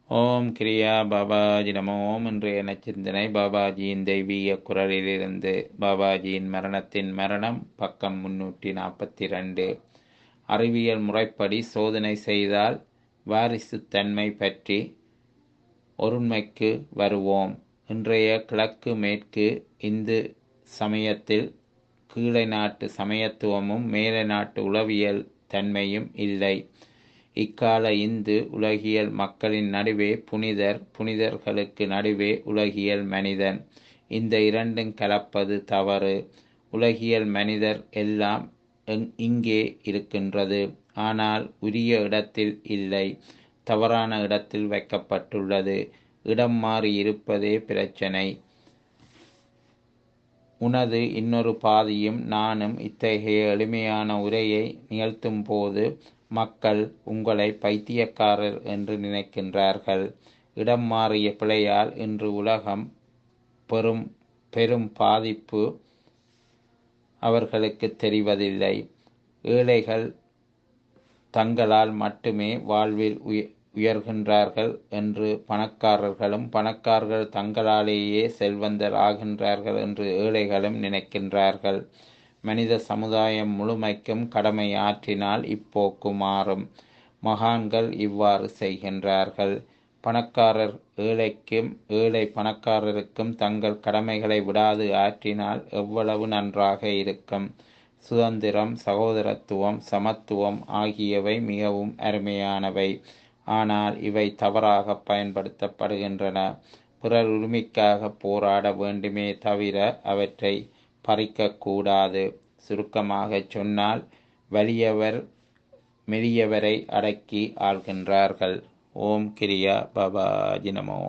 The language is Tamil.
ஓம் கிரியா பாபாஜி நமோ ஓம் இன்றைய நச்சிந்தனை பாபாஜியின் தெய்வீக குரலிலிருந்து பாபாஜியின் மரணத்தின் மரணம் பக்கம் முன்னூற்றி நாற்பத்தி ரெண்டு அறிவியல் முறைப்படி சோதனை செய்தால் வாரிசுத்தன்மை பற்றி ஒருண்மைக்கு வருவோம் இன்றைய கிழக்கு மேற்கு இந்து சமயத்தில் கீழை நாட்டு சமயத்துவமும் மேலை நாட்டு உளவியல் தன்மையும் இல்லை இக்கால இந்து உலகியல் மக்களின் நடுவே புனிதர் புனிதர்களுக்கு நடுவே உலகியல் மனிதன் இந்த இரண்டும் கலப்பது தவறு உலகியல் மனிதர் எல்லாம் இங்கே இருக்கின்றது ஆனால் உரிய இடத்தில் இல்லை தவறான இடத்தில் வைக்கப்பட்டுள்ளது இடம் மாறி இருப்பதே பிரச்சனை உனது இன்னொரு பாதியும் நானும் இத்தகைய எளிமையான உரையை நிகழ்த்தும் போது மக்கள் உங்களை பைத்தியக்காரர் என்று நினைக்கின்றார்கள் இடம் மாறிய பிழையால் இன்று உலகம் பெரும் பெரும் பாதிப்பு அவர்களுக்கு தெரிவதில்லை ஏழைகள் தங்களால் மட்டுமே வாழ்வில் உயர்கின்றார்கள் என்று பணக்காரர்களும் பணக்காரர்கள் தங்களாலேயே செல்வந்தர் ஆகின்றார்கள் என்று ஏழைகளும் நினைக்கின்றார்கள் மனித சமுதாயம் முழுமைக்கும் கடமை ஆற்றினால் இப்போக்கு மாறும் மகான்கள் இவ்வாறு செய்கின்றார்கள் பணக்காரர் ஏழைக்கும் ஏழை பணக்காரருக்கும் தங்கள் கடமைகளை விடாது ஆற்றினால் எவ்வளவு நன்றாக இருக்கும் சுதந்திரம் சகோதரத்துவம் சமத்துவம் ஆகியவை மிகவும் அருமையானவை ஆனால் இவை தவறாக பயன்படுத்தப்படுகின்றன பிறர் உரிமைக்காக போராட வேண்டுமே தவிர அவற்றை பறிக்கக்கூடாது சுருக்கமாக சொன்னால் வலியவர் மெலியவரை அடக்கி ஆள்கின்றார்கள் ஓம் கிரியா பாபாஜி நமோ